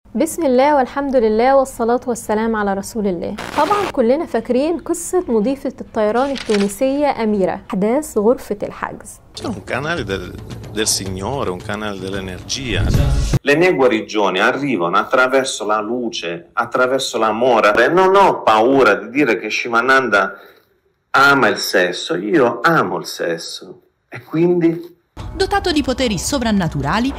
بسم الله والحمد لله والصلاة والسلام على رسول الله طبعا كلنا فاكرين قصة مضيفة الطيران التونسية أميرة أحداث غرفة الحجز un canale del, del Signore, un canale dell'energia. Le mie guarigioni arrivano attraverso la luce, attraverso l'amore. E non ho paura di dire che Shivananda ama il sesso, io amo il sesso. E quindi Dotato di poteri sovrannaturali,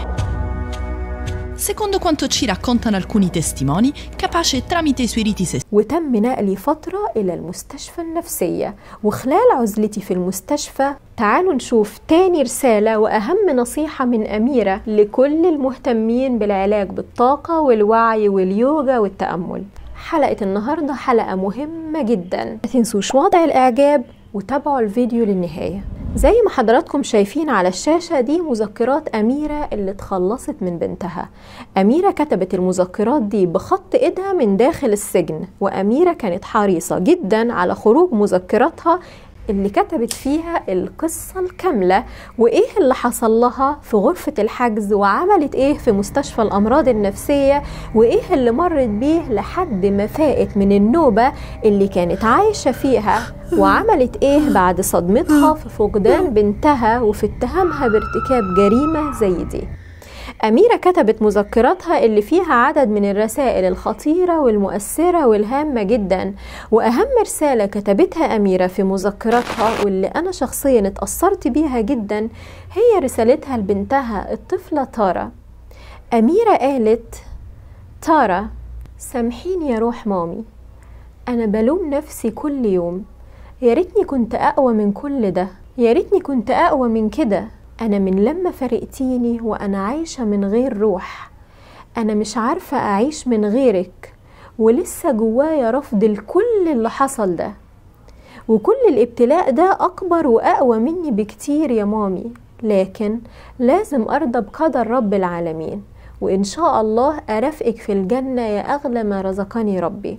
secondo quanto ci raccontano alcuni testimoni, capace tramite i suoi riti sessuali وتم نقلي فترة إلى المستشفى النفسية وخلال عزلتي في المستشفى تعالوا نشوف تاني رسالة وأهم نصيحة من أميرة لكل المهتمين بالعلاج بالطاقة والوعي واليوجا والتأمل حلقة النهاردة حلقة مهمة جدا ما تنسوش وضع الإعجاب وتابعوا الفيديو للنهاية زي ما حضراتكم شايفين على الشاشة دي مذكرات أميرة اللي اتخلصت من بنتها أميرة كتبت المذكرات دي بخط إيدها من داخل السجن وأميرة كانت حريصة جدا على خروج مذكراتها اللي كتبت فيها القصة الكاملة وإيه اللي حصل لها في غرفة الحجز وعملت إيه في مستشفى الأمراض النفسية وإيه اللي مرت بيه لحد ما فاقت من النوبة اللي كانت عايشة فيها وعملت إيه بعد صدمتها في فقدان بنتها وفي اتهامها بارتكاب جريمة زي دي أميرة كتبت مذكراتها اللي فيها عدد من الرسائل الخطيرة والمؤثرة والهامة جدا وأهم رسالة كتبتها أميرة في مذكراتها واللي أنا شخصيا اتأثرت بيها جدا هي رسالتها لبنتها الطفلة تارا أميرة قالت تارا سامحيني يا روح مامي أنا بلوم نفسي كل يوم يا ريتني كنت أقوى من كل ده يا ريتني كنت أقوى من كده أنا من لما فرقتيني وأنا عايشة من غير روح أنا مش عارفة أعيش من غيرك ولسه جوايا رفض لكل اللي حصل ده وكل الابتلاء ده أكبر وأقوى مني بكتير يا مامي لكن لازم أرضى بقدر رب العالمين وإن شاء الله أرافقك في الجنة يا أغلى ما رزقني ربي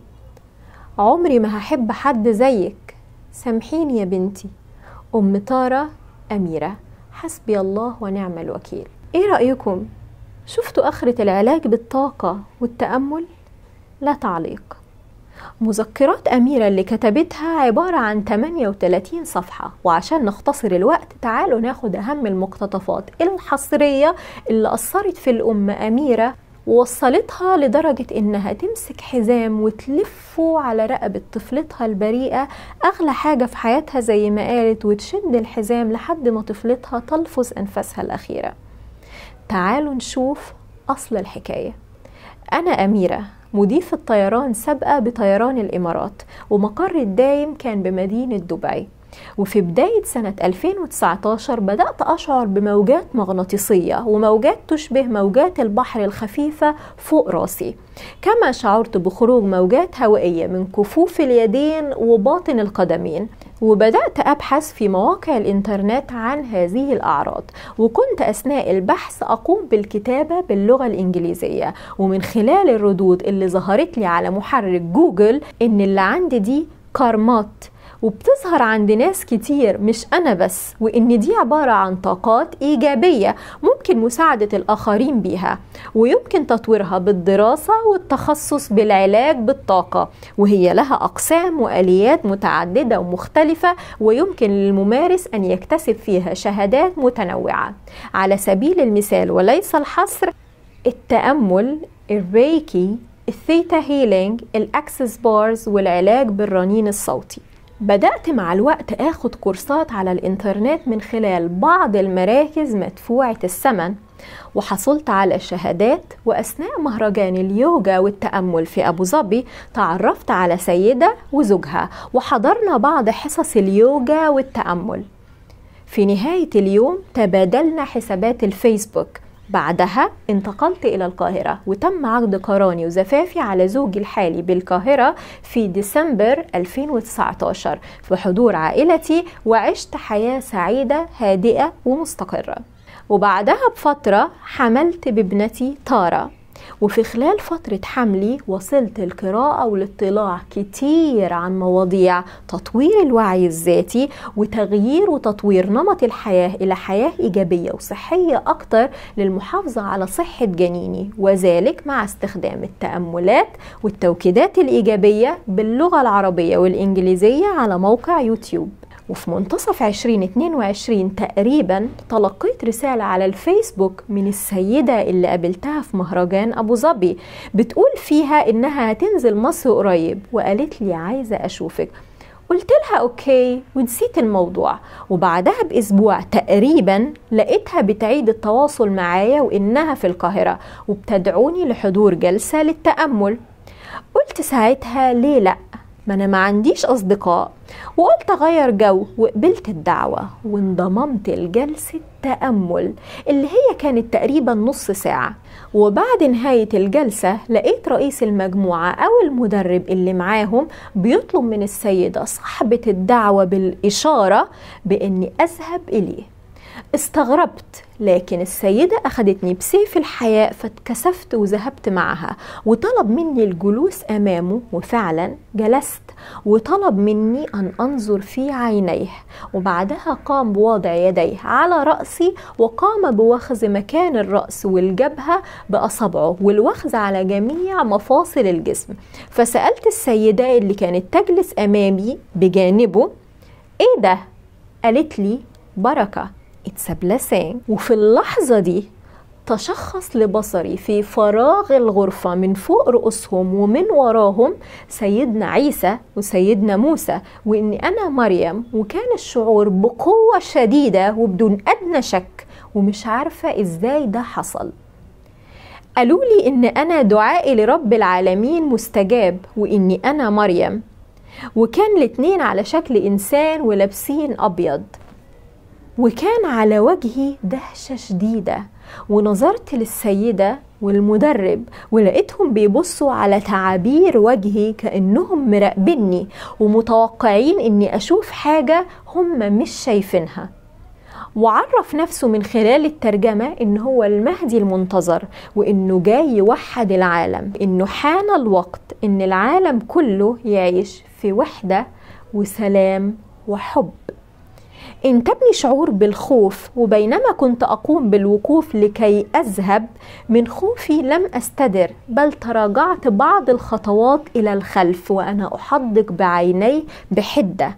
عمري ما هحب حد زيك سامحيني يا بنتي أم تارا أميرة حسبي الله ونعم الوكيل ايه رأيكم شفتوا آخرة العلاج بالطاقة والتأمل لا تعليق مذكرات أميرة اللي كتبتها عبارة عن 38 صفحة وعشان نختصر الوقت تعالوا ناخد أهم المقتطفات الحصرية اللي أثرت في الأم أميرة ووصلتها لدرجة إنها تمسك حزام وتلفه على رقبة طفلتها البريئة أغلى حاجة في حياتها زي ما قالت وتشد الحزام لحد ما طفلتها تلفظ أنفاسها الأخيرة تعالوا نشوف أصل الحكاية أنا أميرة مضيفة طيران سابقة بطيران الإمارات ومقر الدايم كان بمدينة دبي وفي بداية سنة 2019 بدأت أشعر بموجات مغناطيسية وموجات تشبه موجات البحر الخفيفة فوق راسي كما شعرت بخروج موجات هوائية من كفوف اليدين وباطن القدمين وبدأت أبحث في مواقع الإنترنت عن هذه الأعراض وكنت أثناء البحث أقوم بالكتابة باللغة الإنجليزية ومن خلال الردود اللي ظهرت لي على محرك جوجل إن اللي عندي دي كارمات وبتظهر عند ناس كتير مش أنا بس وإن دي عبارة عن طاقات إيجابية ممكن مساعدة الآخرين بيها ويمكن تطويرها بالدراسة والتخصص بالعلاج بالطاقة وهي لها أقسام وآليات متعددة ومختلفة ويمكن للممارس أن يكتسب فيها شهادات متنوعة على سبيل المثال وليس الحصر التأمل الريكي الثيتا هيلينج الأكسس بارز والعلاج بالرنين الصوتي بدأت مع الوقت آخد كورسات على الإنترنت من خلال بعض المراكز مدفوعة الثمن وحصلت على شهادات وأثناء مهرجان اليوجا والتأمل في أبو ظبي تعرفت على سيدة وزوجها وحضرنا بعض حصص اليوجا والتأمل في نهاية اليوم تبادلنا حسابات الفيسبوك بعدها انتقلت إلى القاهرة وتم عقد قراني وزفافي على زوجي الحالي بالقاهرة في ديسمبر 2019 في حضور عائلتي وعشت حياة سعيدة هادئة ومستقرة وبعدها بفترة حملت بابنتي تارا وفي خلال فترة حملي وصلت القراءة والاطلاع كتير عن مواضيع تطوير الوعي الذاتي وتغيير وتطوير نمط الحياة إلى حياة إيجابية وصحية أكتر للمحافظة على صحة جنيني وذلك مع استخدام التأملات والتوكيدات الإيجابية باللغة العربية والإنجليزية على موقع يوتيوب وفي منتصف 2022 تقريبا تلقيت رسالة على الفيسبوك من السيدة اللي قابلتها في مهرجان أبو ظبي بتقول فيها إنها هتنزل مصر قريب وقالت لي عايزة أشوفك قلت لها اوكي ونسيت الموضوع وبعدها باسبوع تقريبا لقيتها بتعيد التواصل معايا وانها في القاهره وبتدعوني لحضور جلسه للتامل قلت ساعتها ليه لا ما انا ما عنديش اصدقاء وقلت اغير جو وقبلت الدعوه وانضممت لجلسه تامل اللي هي كانت تقريبا نص ساعه وبعد نهاية الجلسة لقيت رئيس المجموعة أو المدرب اللي معاهم بيطلب من السيدة صاحبة الدعوة بالإشارة بإني أذهب إليه استغربت لكن السيدة أخدتني بسيف الحياء فاتكسفت وذهبت معها وطلب مني الجلوس أمامه وفعلا جلست وطلب مني أن أنظر في عينيه وبعدها قام بوضع يديه على رأسي وقام بوخز مكان الرأس والجبهة بأصابعه والوخز على جميع مفاصل الجسم فسألت السيدة اللي كانت تجلس أمامي بجانبه إيه ده؟ قالت لي بركة اتس blessing وفي اللحظة دي تشخص لبصري في فراغ الغرفة من فوق رؤوسهم ومن وراهم سيدنا عيسى وسيدنا موسى وإني أنا مريم وكان الشعور بقوة شديدة وبدون أدنى شك ومش عارفة إزاي ده حصل قالوا لي إن أنا دعائي لرب العالمين مستجاب وإني أنا مريم وكان الاتنين على شكل إنسان ولابسين أبيض وكان على وجهي دهشة شديدة ونظرت للسيدة والمدرب ولقيتهم بيبصوا على تعابير وجهي كأنهم مراقبيني ومتوقعين إني أشوف حاجة هم مش شايفينها وعرف نفسه من خلال الترجمة إن هو المهدي المنتظر وإنه جاي يوحد العالم إنه حان الوقت إن العالم كله يعيش في وحدة وسلام وحب انتابني شعور بالخوف وبينما كنت اقوم بالوقوف لكي اذهب من خوفي لم استدر بل تراجعت بعض الخطوات الى الخلف وانا احدق بعيني بحده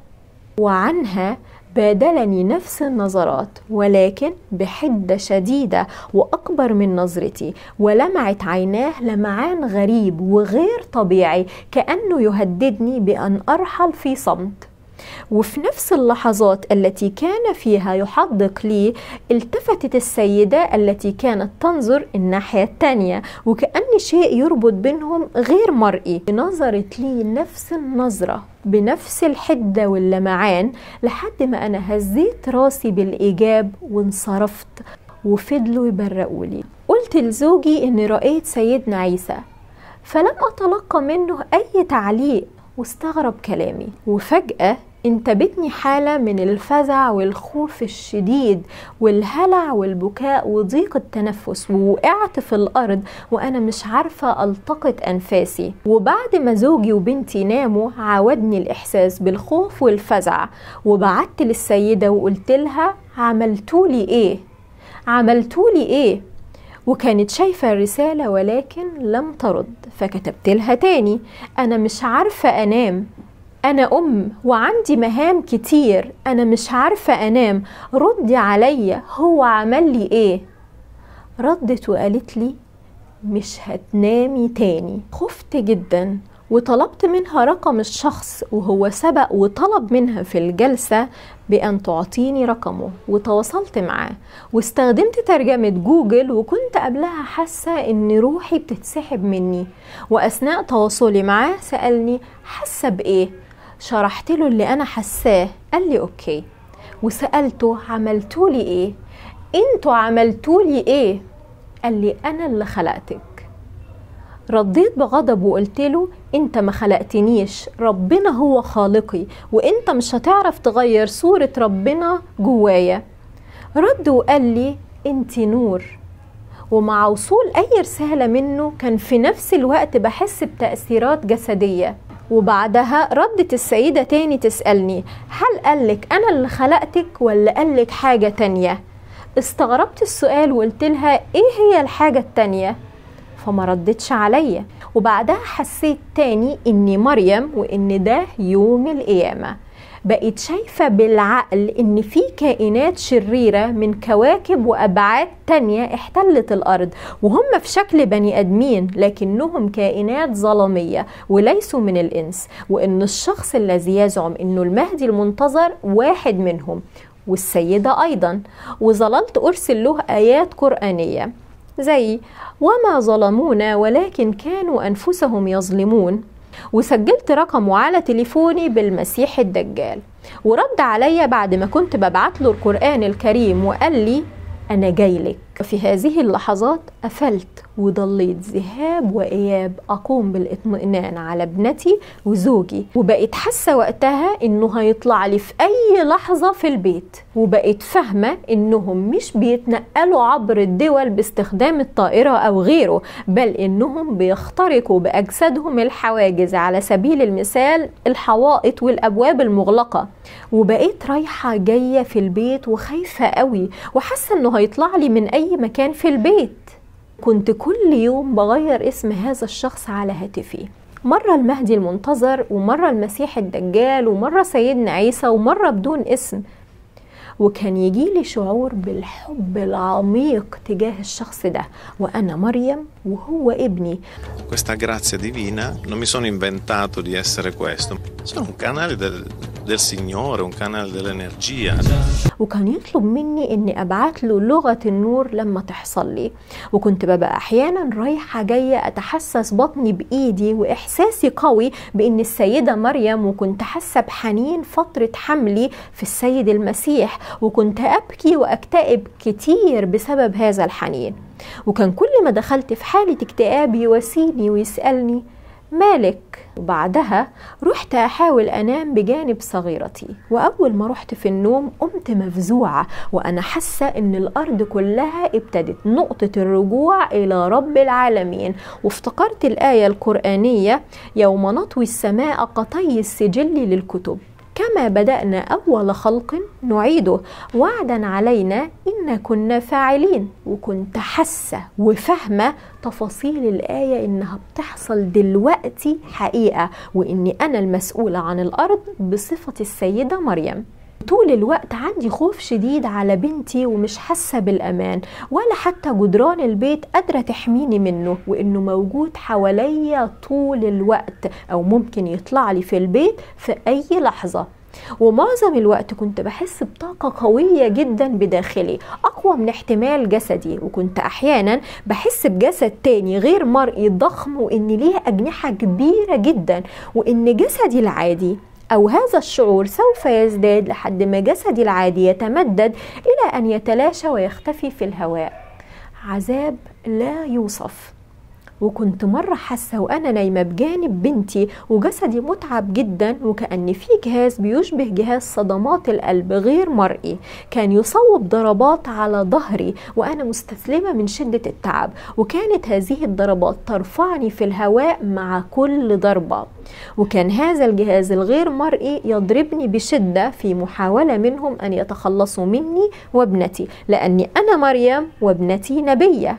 وعنها بادلني نفس النظرات ولكن بحدة شديدة وأكبر من نظرتي ولمعت عيناه لمعان غريب وغير طبيعي كأنه يهددني بأن أرحل في صمت وفي نفس اللحظات التي كان فيها يحدق لي التفتت السيدة التي كانت تنظر الناحية التانية وكأن شيء يربط بينهم غير مرئي نظرت لي نفس النظرة بنفس الحدة واللمعان لحد ما أنا هزيت راسي بالإيجاب وانصرفت وفضلوا يبرقوا لي قلت لزوجي إني رأيت سيدنا عيسى فلم أتلقى منه أي تعليق واستغرب كلامي وفجأة انتابتني حالة من الفزع والخوف الشديد والهلع والبكاء وضيق التنفس ووقعت في الأرض وأنا مش عارفة ألتقط أنفاسي وبعد ما زوجي وبنتي ناموا عاودني الإحساس بالخوف والفزع وبعت للسيدة وقلت لها عملتولي إيه؟ عملتولي إيه؟ وكانت شايفة الرسالة ولكن لم ترد فكتبت لها تاني أنا مش عارفة أنام أنا أم وعندي مهام كتير أنا مش عارفة أنام ردي عليا هو عمل لي إيه ردت وقالت لي مش هتنامي تاني خفت جدا وطلبت منها رقم الشخص وهو سبق وطلب منها في الجلسة بأن تعطيني رقمه وتواصلت معاه واستخدمت ترجمة جوجل وكنت قبلها حاسة إن روحي بتتسحب مني وأثناء تواصلي معاه سألني حاسة بإيه شرحت له اللي أنا حاساه قال لي أوكي وسألته عملتولي إيه انتوا عملتولي إيه قال لي أنا اللي خلقتك رديت بغضب وقلت له انت ما خلقتنيش ربنا هو خالقي وانت مش هتعرف تغير صورة ربنا جوايا رد وقال لي انت نور ومع وصول أي رسالة منه كان في نفس الوقت بحس بتأثيرات جسدية وبعدها ردت السيدة تاني تسألني هل قالك أنا اللي خلقتك ولا قالك حاجة تانية؟ استغربت السؤال وقلت لها إيه هي الحاجة التانية؟ فما ردتش عليا وبعدها حسيت تاني إني مريم وإن ده يوم القيامة بقيت شايفة بالعقل إن في كائنات شريرة من كواكب وأبعاد تانية احتلت الأرض وهم في شكل بني آدمين لكنهم كائنات ظلامية وليسوا من الإنس وإن الشخص الذي يزعم إنه المهدي المنتظر واحد منهم والسيدة أيضا وظللت أرسل له آيات قرآنية زي وما ظلمونا ولكن كانوا أنفسهم يظلمون وسجلت رقمه على تليفوني بالمسيح الدجال ورد عليا بعد ما كنت ببعت له القرآن الكريم وقال لي أنا جاي لك في هذه اللحظات قفلت وضليت ذهاب وإياب أقوم بالاطمئنان على ابنتي وزوجي وبقيت حاسة وقتها إنه هيطلع لي في أي لحظة في البيت وبقيت فاهمة إنهم مش بيتنقلوا عبر الدول باستخدام الطائرة أو غيره بل إنهم بيخترقوا بأجسادهم الحواجز على سبيل المثال الحوائط والأبواب المغلقة وبقيت رايحة جاية في البيت وخايفة قوي وحاسة إنه هيطلع لي من أي مكان في البيت كنت كل يوم بغير اسم هذا الشخص على هاتفي مرة المهدي المنتظر ومرة المسيح الدجال ومرة سيدنا عيسى ومرة بدون اسم وكان يجيلي شعور بالحب العميق تجاه الشخص ده وأنا مريم وهو ابني Questa grazia divina non mi sono inventato di essere questo, sono un canale del, del Signore, un canale dell'energia. وكان يطلب مني اني ابعت له لغه النور لما تحصل لي وكنت ببقى احيانا رايحه جايه اتحسس بطني بايدي واحساسي قوي بان السيده مريم وكنت حاسه بحنين فتره حملي في السيد المسيح وكنت ابكي واكتئب كتير بسبب هذا الحنين وكان كل ما دخلت في حاله اكتئاب يواسيني ويسالني مالك وبعدها رحت أحاول أنام بجانب صغيرتي وأول ما رحت في النوم قمت مفزوعة وأنا حاسة إن الأرض كلها ابتدت نقطة الرجوع إلى رب العالمين وافتكرت الآية القرآنية يوم نطوي السماء قطي السجل للكتب كما بدأنا أول خلق نعيده وعدا علينا إن كنا فاعلين وكنت حاسة وفاهمة تفاصيل الآية إنها بتحصل دلوقتي حقيقة وإني أنا المسؤولة عن الأرض بصفة السيدة مريم طول الوقت عندي خوف شديد على بنتي ومش حاسة بالأمان ولا حتى جدران البيت قادرة تحميني منه وإنه موجود حواليا طول الوقت أو ممكن يطلع لي في البيت في أي لحظة ومعظم الوقت كنت بحس بطاقة قوية جدا بداخلي أقوى من احتمال جسدي وكنت أحيانا بحس بجسد تاني غير مرئي ضخم وإن ليه أجنحة كبيرة جدا وإن جسدي العادي أو هذا الشعور سوف يزداد لحد ما جسدي العادي يتمدد إلى أن يتلاشى ويختفي في الهواء عذاب لا يوصف وكنت مرة حاسة وأنا نايمة بجانب بنتي وجسدي متعب جدا وكأن في جهاز بيشبه جهاز صدمات القلب غير مرئي كان يصوب ضربات على ظهري وأنا مستسلمة من شدة التعب وكانت هذه الضربات ترفعني في الهواء مع كل ضربة وكان هذا الجهاز الغير مرئي يضربني بشدة في محاولة منهم أن يتخلصوا مني وابنتي لأني أنا مريم وابنتي نبية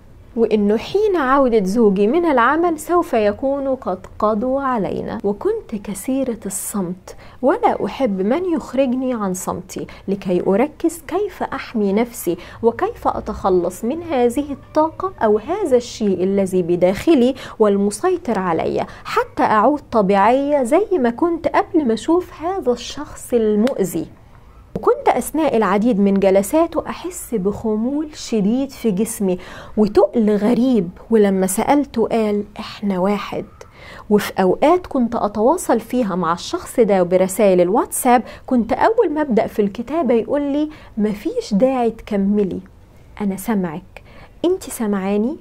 وإنه حين عودة زوجي من العمل سوف يكون قد قضوا علينا وكنت كثيرة الصمت ولا أحب من يخرجني عن صمتي لكي أركز كيف أحمي نفسي وكيف أتخلص من هذه الطاقة أو هذا الشيء الذي بداخلي والمسيطر علي حتى أعود طبيعية زي ما كنت قبل ما أشوف هذا الشخص المؤذي وكنت أثناء العديد من جلساته أحس بخمول شديد في جسمي وتقل غريب ولما سألته قال إحنا واحد وفي أوقات كنت أتواصل فيها مع الشخص ده برسائل الواتساب كنت أول ما أبدأ في الكتابة يقول لي مفيش داعي تكملي أنا سامعك أنت سامعاني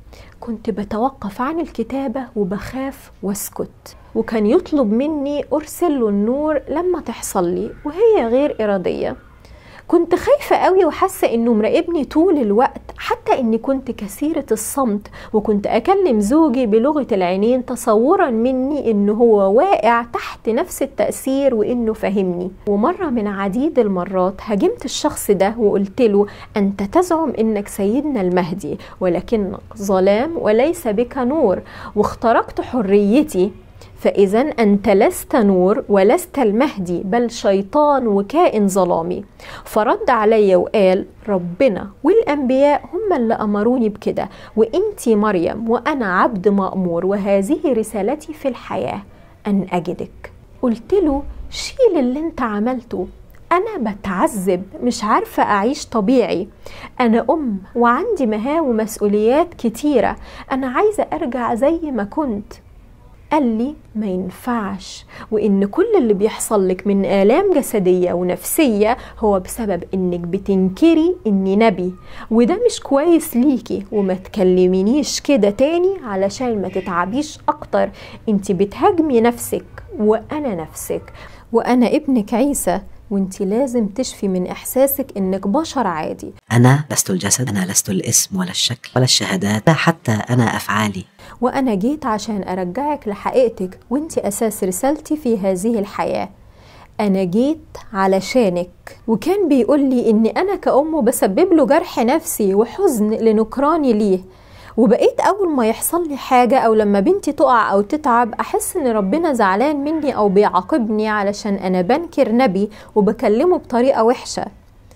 كنت بتوقف عن الكتابة وبخاف واسكت وكان يطلب مني أرسل له النور لما تحصل لي وهي غير إرادية كنت خايفة قوي وحاسة إنه مراقبني طول الوقت حتى اني كنت كثيرة الصمت وكنت اكلم زوجي بلغة العينين تصورا مني انه هو واقع تحت نفس التأثير وانه فهمني ومرة من عديد المرات هاجمت الشخص ده وقلت له انت تزعم انك سيدنا المهدي ولكنك ظلام وليس بك نور واخترقت حريتي فإذا أنت لست نور ولست المهدي بل شيطان وكائن ظلامي فرد علي وقال ربنا والأنبياء هم اللي أمروني بكده وإنتي مريم وأنا عبد مأمور وهذه رسالتي في الحياة أن أجدك قلت له شيل اللي انت عملته أنا بتعذب مش عارفة أعيش طبيعي أنا أم وعندي مهام ومسؤوليات كتيرة أنا عايزة أرجع زي ما كنت قال لي ما ينفعش وان كل اللي بيحصل لك من الام جسديه ونفسيه هو بسبب انك بتنكري اني نبي وده مش كويس ليكي وما تكلمينيش كده تاني علشان ما تتعبيش اكتر انت بتهاجمي نفسك وانا نفسك وانا ابنك عيسى وانت لازم تشفي من احساسك انك بشر عادي أنا لست الجسد أنا لست الاسم ولا الشكل ولا الشهادات حتى أنا أفعالي وانا جيت عشان ارجعك لحقيقتك وانت اساس رسالتي في هذه الحياه انا جيت علشانك وكان بيقول لي اني انا كأم بسبب له جرح نفسي وحزن لنكراني ليه وبقيت اول ما يحصل لي حاجه او لما بنتي تقع او تتعب احس ان ربنا زعلان مني او بيعاقبني علشان انا بنكر نبي وبكلمه بطريقه وحشه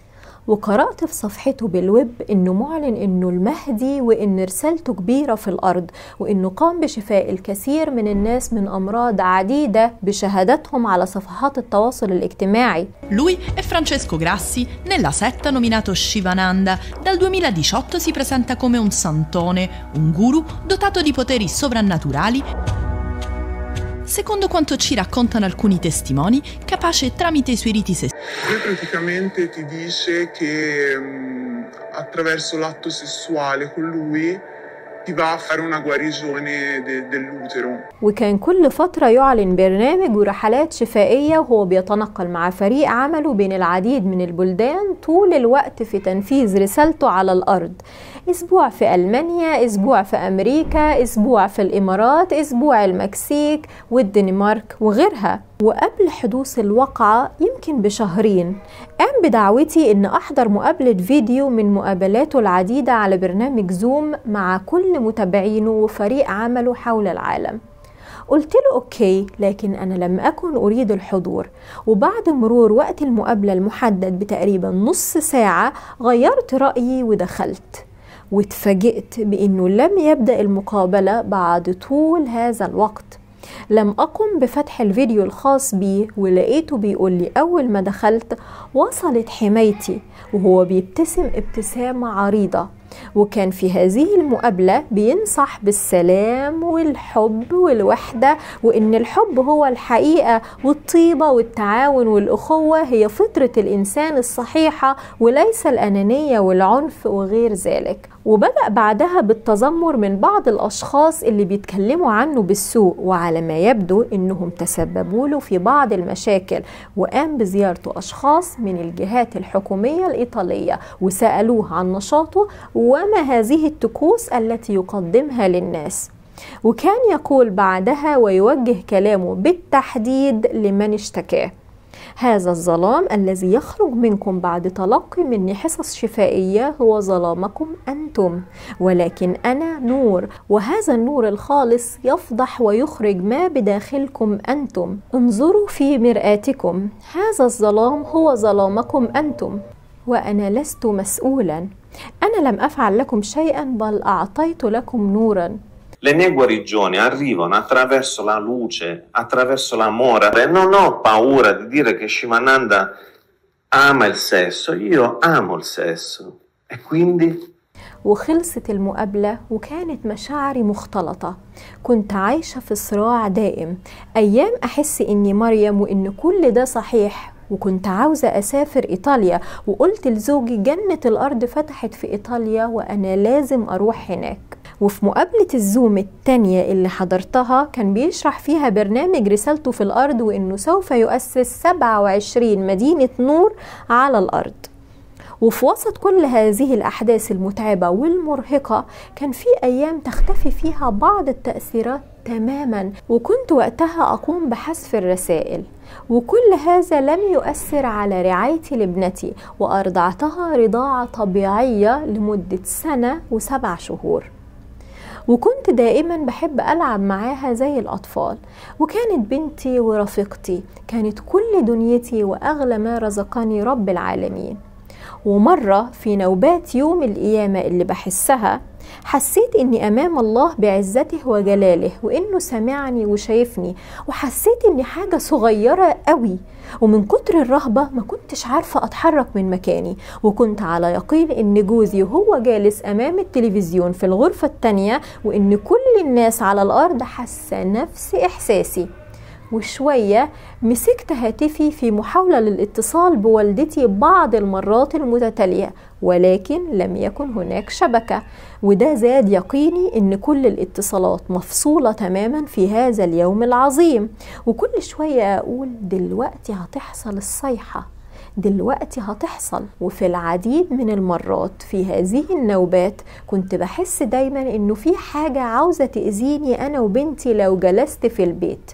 وقرأت في صفحته بالويب إنه معلن إنه المهدي وإن رسالته كبيرة في الأرض وإنه قام بشفاء الكثير من الناس من أمراض عديدة بشهاداتهم على صفحات التواصل الاجتماعي Lui è Francesco Grassi, nella setta nominato Shivananda. Dal 2018 si presenta come un santone, un guru dotato di poteri sovrannaturali secondo quanto ci raccontano alcuni testimoni, capace tramite i suoi riti sessuali Lui praticamente ti dice che mm, attraverso l'atto sessuale con lui ti va a fare una guarigione de- dell'utero. وكان كل فترة يعلن برنامج ورحلات شفائية وهو بيتنقل مع فريق عمله بين العديد من البلدان طول الوقت في تنفيذ رسالته على الأرض أسبوع في ألمانيا أسبوع في أمريكا أسبوع في الإمارات أسبوع المكسيك والدنمارك وغيرها وقبل حدوث الوقعة يمكن بشهرين قام بدعوتي إن أحضر مقابلة فيديو من مقابلاته العديدة على برنامج زوم مع كل متابعينه وفريق عمله حول العالم قلت له اوكي لكن انا لم اكن اريد الحضور وبعد مرور وقت المقابله المحدد بتقريبا نص ساعه غيرت رايي ودخلت واتفاجئت بانه لم يبدا المقابله بعد طول هذا الوقت لم أقم بفتح الفيديو الخاص بي ولقيته بيقول لي أول ما دخلت وصلت حمايتي وهو بيبتسم ابتسامة عريضة وكان في هذه المقابلة بينصح بالسلام والحب والوحدة وإن الحب هو الحقيقة والطيبة والتعاون والأخوة هي فطرة الإنسان الصحيحة وليس الأنانية والعنف وغير ذلك وبدأ بعدها بالتذمر من بعض الأشخاص اللي بيتكلموا عنه بالسوء وعلى ما يبدو إنهم تسببوا له في بعض المشاكل وقام بزيارته أشخاص من الجهات الحكومية الإيطالية وسألوه عن نشاطه وما هذه الطقوس التي يقدمها للناس وكان يقول بعدها ويوجه كلامه بالتحديد لمن اشتكاه هذا الظلام الذي يخرج منكم بعد تلقي مني حصص شفائية هو ظلامكم أنتم ولكن أنا نور وهذا النور الخالص يفضح ويخرج ما بداخلكم أنتم انظروا في مرآتكم هذا الظلام هو ظلامكم أنتم وأنا لست مسؤولا أنا لم أفعل لكم شيئا بل أعطيت لكم نورا Le mie guarigioni arrivano attraverso la luce, attraverso l'amore. E non ho paura di dire che Shivananda ama il sesso, io amo il sesso. E quindi وخلصت المقابلة وكانت مشاعري مختلطة كنت عايشة في صراع دائم أيام أحس إني مريم وإن كل ده صحيح وكنت عاوزة أسافر إيطاليا وقلت لزوجي جنة الأرض فتحت في إيطاليا وأنا لازم أروح هناك وفي مقابلة الزوم التانية اللي حضرتها كان بيشرح فيها برنامج رسالته في الأرض وإنه سوف يؤسس 27 مدينة نور على الأرض وفي وسط كل هذه الأحداث المتعبة والمرهقة كان في أيام تختفي فيها بعض التأثيرات تماما وكنت وقتها أقوم بحذف الرسائل وكل هذا لم يؤثر على رعايتي لابنتي وأرضعتها رضاعة طبيعية لمدة سنة وسبع شهور وكنت دائما بحب ألعب معاها زي الأطفال وكانت بنتي ورفيقتي كانت كل دنيتي وأغلى ما رزقني رب العالمين ومرة في نوبات يوم القيامة اللي بحسها حسيت اني امام الله بعزته وجلاله وانه سمعني وشايفني وحسيت اني حاجه صغيره قوي ومن كتر الرهبه ما كنتش عارفه اتحرك من مكاني وكنت على يقين ان جوزي وهو جالس امام التلفزيون في الغرفه التانيه وان كل الناس على الارض حاسه نفس احساسي وشوية مسكت هاتفي في محاولة للاتصال بوالدتي بعض المرات المتتالية ولكن لم يكن هناك شبكة وده زاد يقيني ان كل الاتصالات مفصولة تماما في هذا اليوم العظيم وكل شوية اقول دلوقتي هتحصل الصيحة دلوقتي هتحصل وفي العديد من المرات في هذه النوبات كنت بحس دايما انه في حاجة عاوزة تأذيني انا وبنتي لو جلست في البيت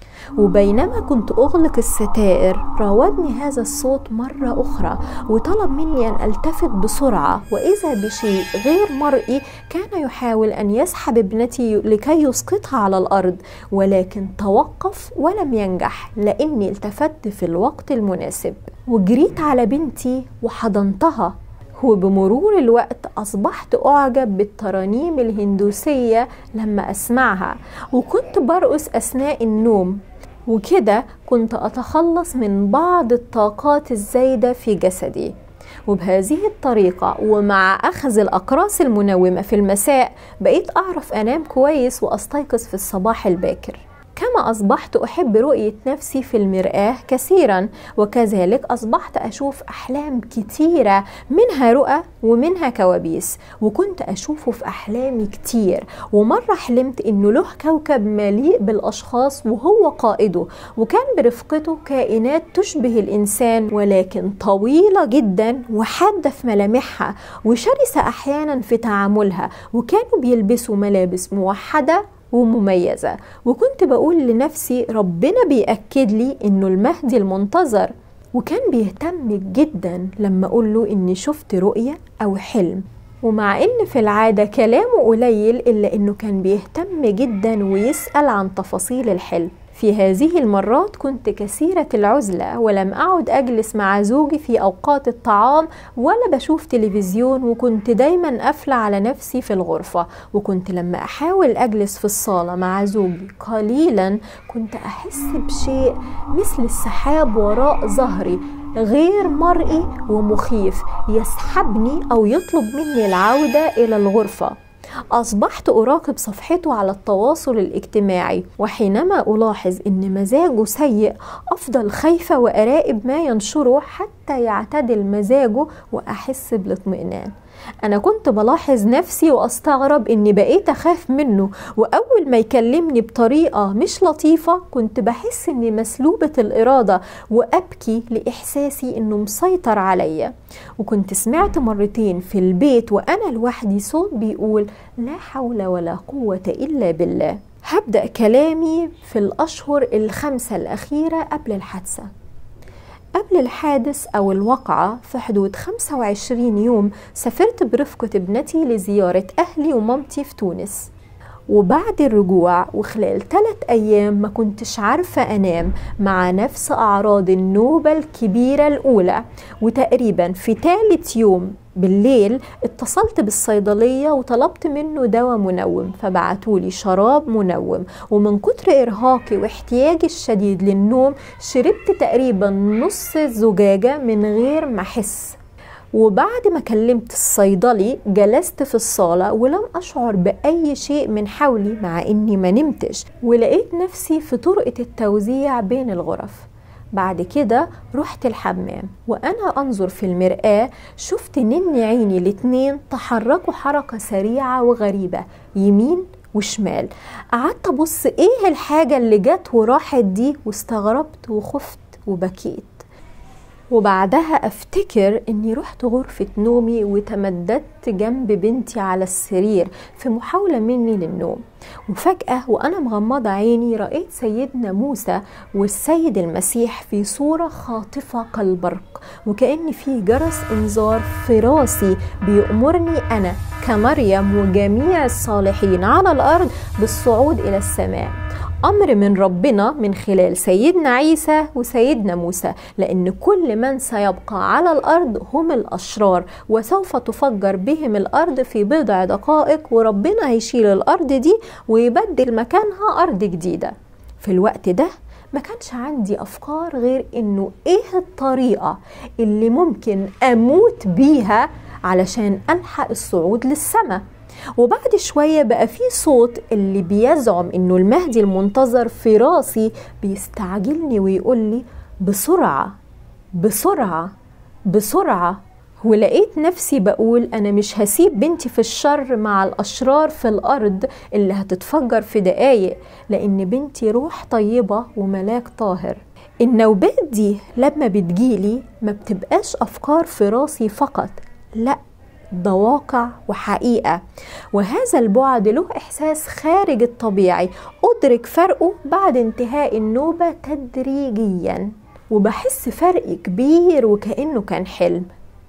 وبينما كنت أغلق الستائر راودني هذا الصوت مرة أخرى وطلب مني أن ألتفت بسرعة وإذا بشيء غير مرئي كان يحاول أن يسحب ابنتي لكي يسقطها على الأرض ولكن توقف ولم ينجح لأني التفت في الوقت المناسب وجريت على بنتي وحضنتها وبمرور الوقت أصبحت أعجب بالترانيم الهندوسية لما أسمعها وكنت برقص أثناء النوم وكده كنت أتخلص من بعض الطاقات الزايدة في جسدي وبهذه الطريقة ومع أخذ الأقراص المنومة في المساء بقيت أعرف أنام كويس وأستيقظ في الصباح الباكر كما أصبحت أحب رؤية نفسي في المرآة كثيرا وكذلك أصبحت أشوف أحلام كتيرة منها رؤى ومنها كوابيس وكنت أشوفه في أحلامي كتير ومرة حلمت إنه له كوكب مليء بالأشخاص وهو قائده وكان برفقته كائنات تشبه الإنسان ولكن طويلة جدا وحادة في ملامحها وشرسة أحيانا في تعاملها وكانوا بيلبسوا ملابس موحدة ومميزة وكنت بقول لنفسي ربنا بيأكد لي إنه المهدي المنتظر وكان بيهتم جدا لما أقول له إني شفت رؤية أو حلم ومع إن في العادة كلامه قليل إلا إنه كان بيهتم جدا ويسأل عن تفاصيل الحلم في هذه المرات كنت كثيرة العزلة ولم أعد أجلس مع زوجي في أوقات الطعام ولا بشوف تلفزيون وكنت دايما قافلة على نفسي في الغرفة وكنت لما أحاول أجلس في الصالة مع زوجي قليلا كنت أحس بشيء مثل السحاب وراء ظهري غير مرئي ومخيف يسحبني أو يطلب مني العودة إلى الغرفة أصبحت أراقب صفحته على التواصل الاجتماعي وحينما ألاحظ أن مزاجه سيء أفضل خايفة وأراقب ما ينشره حتى يعتدل مزاجه وأحس بالاطمئنان أنا كنت بلاحظ نفسي وأستغرب إني بقيت أخاف منه وأول ما يكلمني بطريقة مش لطيفة كنت بحس إني مسلوبة الإرادة وأبكي لإحساسي إنه مسيطر عليا وكنت سمعت مرتين في البيت وأنا لوحدي صوت بيقول لا حول ولا قوة إلا بالله هبدأ كلامي في الأشهر الخمسة الأخيرة قبل الحادثة قبل الحادث أو الوقعة في حدود 25 يوم سافرت برفقة ابنتي لزيارة أهلي ومامتي في تونس وبعد الرجوع وخلال ثلاث أيام ما كنتش عارفة أنام مع نفس أعراض النوبة الكبيرة الأولى وتقريبا في ثالث يوم بالليل اتصلت بالصيدلية وطلبت منه دواء منوم فبعتولي شراب منوم ومن كتر إرهاقي واحتياجي الشديد للنوم شربت تقريبا نص الزجاجة من غير ما أحس وبعد ما كلمت الصيدلي جلست في الصالة ولم أشعر بأي شيء من حولي مع إني ما نمتش ولقيت نفسي في طرقة التوزيع بين الغرف بعد كده رحت الحمام وأنا أنظر في المرآة شفت نن عيني الاتنين تحركوا حركة سريعة وغريبة يمين وشمال قعدت أبص إيه الحاجة اللي جت وراحت دي واستغربت وخفت وبكيت وبعدها افتكر اني رحت غرفة نومي وتمددت جنب بنتي على السرير في محاولة مني للنوم وفجأة وأنا مغمضة عيني رأيت سيدنا موسى والسيد المسيح في صورة خاطفة كالبرق وكأن في جرس إنذار في راسي بيأمرني أنا كمريم وجميع الصالحين على الأرض بالصعود إلى السماء امر من ربنا من خلال سيدنا عيسى وسيدنا موسى لان كل من سيبقى على الارض هم الاشرار وسوف تفجر بهم الارض في بضع دقائق وربنا هيشيل الارض دي ويبدل مكانها ارض جديده في الوقت ده ما كانش عندي افكار غير انه ايه الطريقه اللي ممكن اموت بيها علشان الحق الصعود للسماء وبعد شوية بقى في صوت اللي بيزعم انه المهدي المنتظر في راسي بيستعجلني ويقول لي بسرعة بسرعة بسرعة ولقيت نفسي بقول أنا مش هسيب بنتي في الشر مع الأشرار في الأرض اللي هتتفجر في دقايق لأن بنتي روح طيبة وملاك طاهر النوبات دي لما بتجيلي ما بتبقاش أفكار في راسي فقط لأ ده واقع وحقيقة وهذا البعد له إحساس خارج الطبيعي أدرك فرقه بعد انتهاء النوبة تدريجيا وبحس فرق كبير وكأنه كان حلم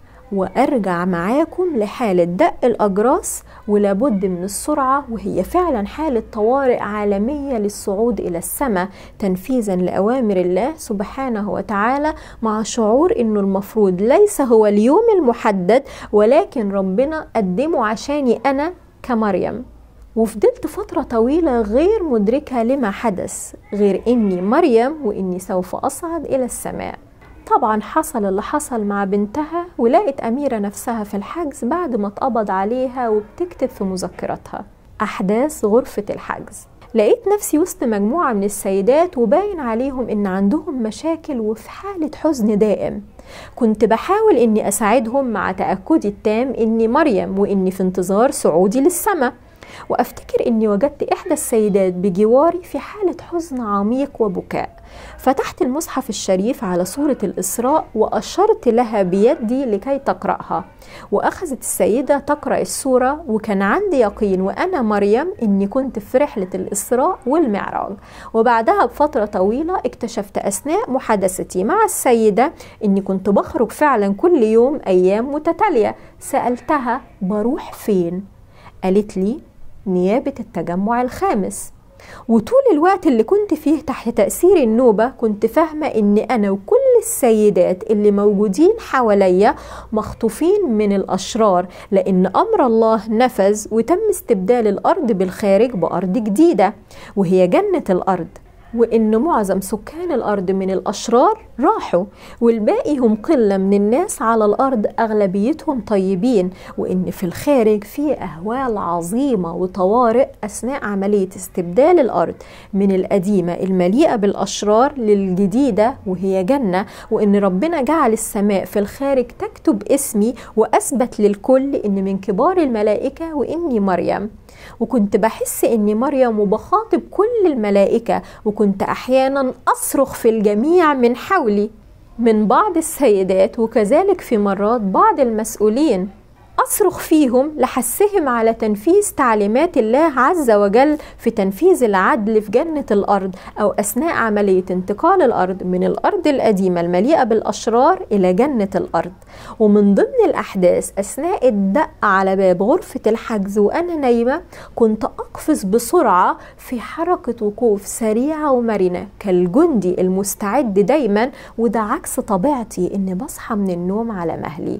وارجع معاكم لحالة دق الأجراس ولابد من السرعة وهي فعلا حالة طوارئ عالمية للصعود إلى السماء تنفيذا لأوامر الله سبحانه وتعالى مع شعور إنه المفروض ليس هو اليوم المحدد ولكن ربنا قدمه عشاني أنا كمريم وفضلت فترة طويلة غير مدركة لما حدث غير إني مريم وإني سوف أصعد إلى السماء طبعا حصل اللي حصل مع بنتها ولقت أميرة نفسها في الحجز بعد ما اتقبض عليها وبتكتب في مذكراتها أحداث غرفة الحجز لقيت نفسي وسط مجموعة من السيدات وباين عليهم إن عندهم مشاكل وفي حالة حزن دائم كنت بحاول إني أساعدهم مع تأكدي التام إني مريم وإني في انتظار صعودي للسماء وأفتكر إني وجدت إحدى السيدات بجواري في حالة حزن عميق وبكاء فتحت المصحف الشريف على سورة الإسراء وأشرت لها بيدي لكي تقرأها وأخذت السيدة تقرأ السورة وكان عندي يقين وأنا مريم إني كنت في رحلة الإسراء والمعراج وبعدها بفترة طويلة اكتشفت أثناء محادثتي مع السيدة إني كنت بخرج فعلا كل يوم أيام متتالية سألتها بروح فين؟ قالت لي نيابة التجمع الخامس وطول الوقت اللي كنت فيه تحت تأثير النوبة كنت فاهمة إن أنا وكل السيدات اللي موجودين حواليا مخطوفين من الأشرار لأن أمر الله نفذ وتم استبدال الأرض بالخارج بأرض جديدة وهي جنة الأرض وإن معظم سكان الأرض من الأشرار راحوا والباقي هم قلة من الناس على الأرض أغلبيتهم طيبين وإن في الخارج في أهوال عظيمة وطوارئ أثناء عملية استبدال الأرض من القديمة المليئة بالأشرار للجديدة وهي جنة وإن ربنا جعل السماء في الخارج تكتب اسمي وأثبت للكل إن من كبار الملائكة وإني مريم وكنت بحس اني مريم وبخاطب كل الملائكه وكنت احيانا اصرخ في الجميع من حولي من بعض السيدات وكذلك في مرات بعض المسؤولين أصرخ فيهم لحثهم على تنفيذ تعليمات الله عز وجل في تنفيذ العدل في جنة الأرض أو أثناء عملية انتقال الأرض من الأرض القديمة المليئة بالأشرار إلى جنة الأرض ومن ضمن الأحداث أثناء الدق على باب غرفة الحجز وأنا نايمة كنت أقفز بسرعة في حركة وقوف سريعة ومرنة كالجندي المستعد دايما وده عكس طبيعتي إني بصحى من النوم على مهلي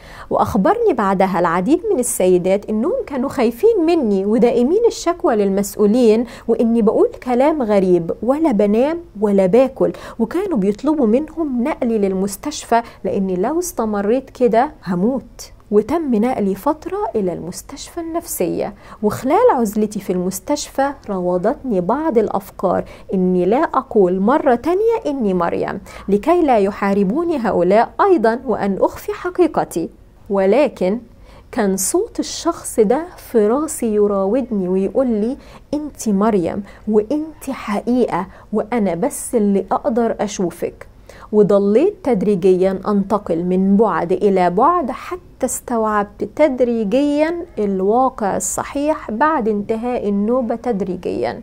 واخبرني بعدها العديد من السيدات انهم كانوا خايفين مني ودائمين الشكوى للمسؤولين واني بقول كلام غريب ولا بنام ولا باكل وكانوا بيطلبوا منهم نقلي للمستشفى لاني لو استمريت كده هموت وتم نقلي فترة إلى المستشفى النفسية وخلال عزلتي في المستشفى راودتني بعض الأفكار إني لا أقول مرة تانية إني مريم لكي لا يحاربوني هؤلاء أيضا وأن أخفي حقيقتي ولكن كان صوت الشخص ده في راسي يراودني ويقول لي انت مريم وانت حقيقة وانا بس اللي اقدر اشوفك وضليت تدريجيا أنتقل من بعد إلى بعد حتى استوعبت تدريجيا الواقع الصحيح بعد انتهاء النوبة تدريجيا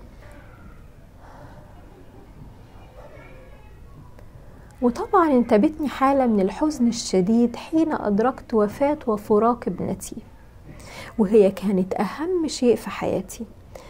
وطبعا انتابتني حالة من الحزن الشديد حين أدركت وفاة وفراق ابنتي وهي كانت أهم شيء في حياتي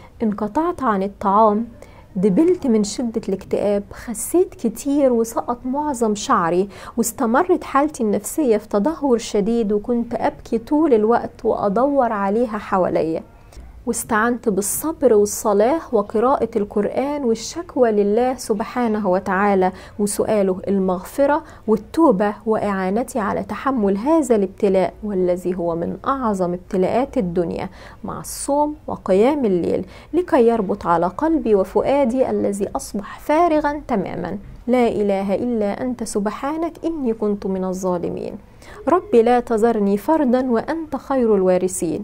انقطعت عن الطعام دبلت من شدة الاكتئاب خسيت كتير وسقط معظم شعري واستمرت حالتي النفسية في تدهور شديد وكنت أبكي طول الوقت وأدور عليها حواليا واستعنت بالصبر والصلاة وقراءة القرآن والشكوى لله سبحانه وتعالى وسؤاله المغفرة والتوبة وإعانتي على تحمل هذا الابتلاء والذي هو من أعظم ابتلاءات الدنيا مع الصوم وقيام الليل لكي يربط على قلبي وفؤادي الذي أصبح فارغا تماما لا إله إلا أنت سبحانك إني كنت من الظالمين ربي لا تذرني فردا وأنت خير الوارثين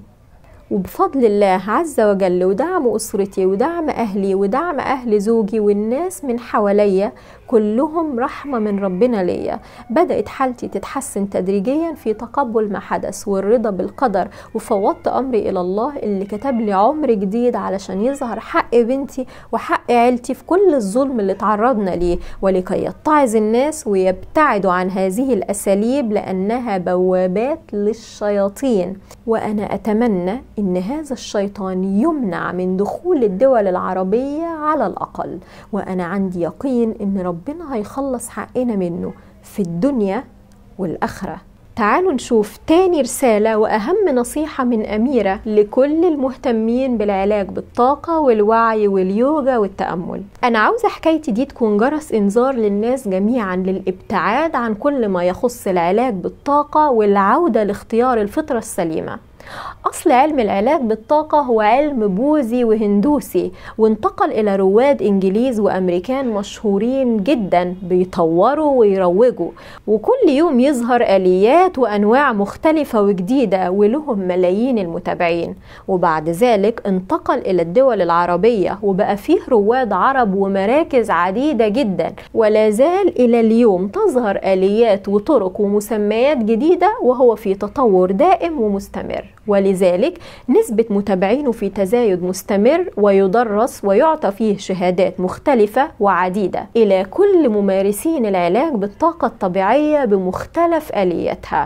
وبفضل الله عز وجل ودعم أسرتي ودعم أهلي ودعم أهل زوجي والناس من حواليا كلهم رحمة من ربنا ليا بدأت حالتي تتحسن تدريجيا في تقبل ما حدث والرضا بالقدر وفوضت أمري إلى الله اللي كتب لي عمر جديد علشان يظهر حق بنتي وحق عيلتي في كل الظلم اللي تعرضنا ليه ولكي يتعظ الناس ويبتعدوا عن هذه الأساليب لأنها بوابات للشياطين وأنا أتمنى إن هذا الشيطان يمنع من دخول الدول العربية على الأقل وأنا عندي يقين إن ربنا هيخلص حقنا منه في الدنيا والآخرة تعالوا نشوف تاني رسالة وأهم نصيحة من أميرة لكل المهتمين بالعلاج بالطاقة والوعي واليوجا والتأمل أنا عاوزة حكايتي دي تكون جرس إنذار للناس جميعا للابتعاد عن كل ما يخص العلاج بالطاقة والعودة لاختيار الفطرة السليمة أصل علم العلاج بالطاقة هو علم بوذي وهندوسي وانتقل إلى رواد إنجليز وأمريكان مشهورين جدا بيطوروا ويروجوا وكل يوم يظهر آليات وأنواع مختلفة وجديدة ولهم ملايين المتابعين وبعد ذلك انتقل إلى الدول العربية وبقى فيه رواد عرب ومراكز عديدة جدا ولا زال إلى اليوم تظهر آليات وطرق ومسميات جديدة وهو في تطور دائم ومستمر ولذلك نسبة متابعينه في تزايد مستمر ويدرس ويعطى فيه شهادات مختلفة وعديدة إلى كل ممارسين العلاج بالطاقة الطبيعية بمختلف آلياتها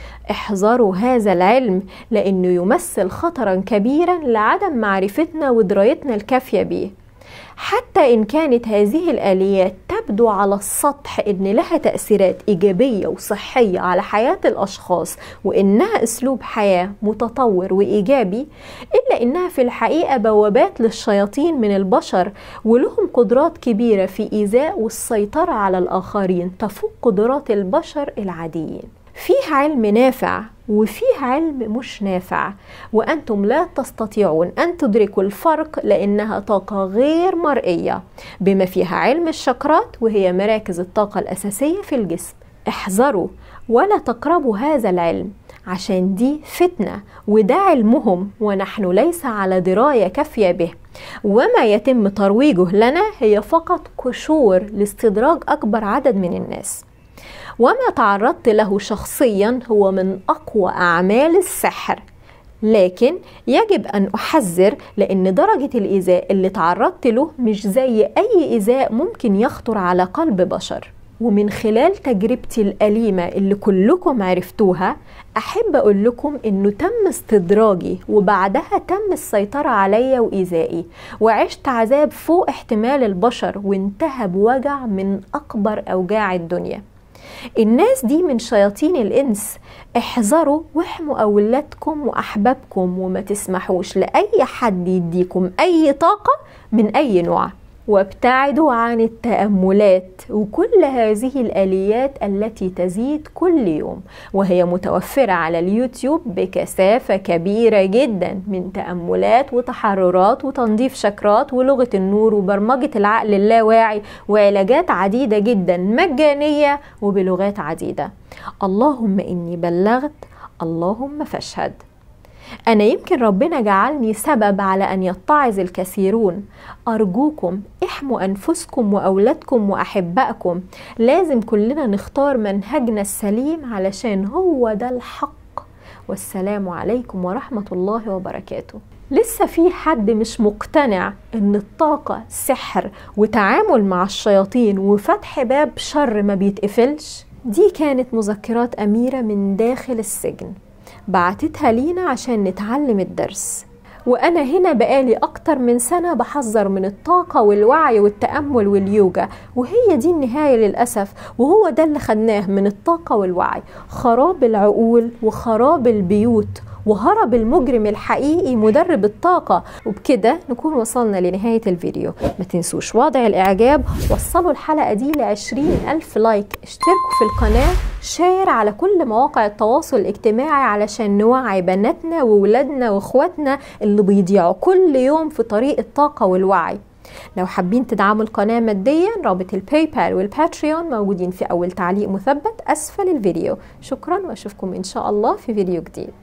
احذروا هذا العلم لأنه يمثل خطرا كبيرا لعدم معرفتنا ودرايتنا الكافية به حتى إن كانت هذه الآليات تبدو على السطح إن لها تأثيرات إيجابية وصحية على حياة الأشخاص وإنها أسلوب حياة متطور وإيجابي إلا إنها في الحقيقة بوابات للشياطين من البشر ولهم قدرات كبيرة في إيذاء والسيطرة على الآخرين تفوق قدرات البشر العاديين فيه علم نافع وفيه علم مش نافع وأنتم لا تستطيعون أن تدركوا الفرق لأنها طاقة غير مرئية بما فيها علم الشكرات وهي مراكز الطاقة الأساسية في الجسم احذروا ولا تقربوا هذا العلم عشان دي فتنة وده علمهم ونحن ليس على دراية كافية به وما يتم ترويجه لنا هي فقط قشور لاستدراج أكبر عدد من الناس وما تعرضت له شخصيا هو من اقوى اعمال السحر لكن يجب ان احذر لان درجه الايذاء اللي تعرضت له مش زي اي ايذاء ممكن يخطر على قلب بشر ومن خلال تجربتي الأليمة اللي كلكم عرفتوها أحب أقول لكم إنه تم استدراجي وبعدها تم السيطرة عليا وإيذائي وعشت عذاب فوق احتمال البشر وانتهى بوجع من أكبر أوجاع الدنيا الناس دي من شياطين الإنس احذروا واحموا أولادكم وأحبابكم وما تسمحوش لأي حد يديكم أي طاقة من أي نوع وابتعدوا عن التأملات وكل هذه الآليات التي تزيد كل يوم وهي متوفرة على اليوتيوب بكثافة كبيرة جدا من تأملات وتحررات وتنظيف شكرات ولغة النور وبرمجة العقل اللاواعي وعلاجات عديدة جدا مجانية وبلغات عديدة اللهم إني بلغت اللهم فاشهد أنا يمكن ربنا جعلني سبب على أن يتعظ الكثيرون أرجوكم احموا أنفسكم وأولادكم وأحبائكم لازم كلنا نختار منهجنا السليم علشان هو ده الحق والسلام عليكم ورحمة الله وبركاته لسه في حد مش مقتنع ان الطاقة سحر وتعامل مع الشياطين وفتح باب شر ما بيتقفلش دي كانت مذكرات أميرة من داخل السجن بعتتها لينا عشان نتعلم الدرس وأنا هنا بقالي أكتر من سنة بحذر من الطاقة والوعي والتأمل واليوجا وهي دي النهاية للأسف وهو ده اللي خدناه من الطاقة والوعي خراب العقول وخراب البيوت وهرب المجرم الحقيقي مدرب الطاقة وبكده نكون وصلنا لنهاية الفيديو ما تنسوش وضع الإعجاب وصلوا الحلقة دي لعشرين ألف لايك اشتركوا في القناة شير على كل مواقع التواصل الاجتماعي علشان نوعي بناتنا وولادنا واخواتنا اللي بيضيعوا كل يوم في طريق الطاقة والوعي لو حابين تدعموا القناة ماديا رابط الباي بال والباتريون موجودين في أول تعليق مثبت أسفل الفيديو شكرا وأشوفكم إن شاء الله في فيديو جديد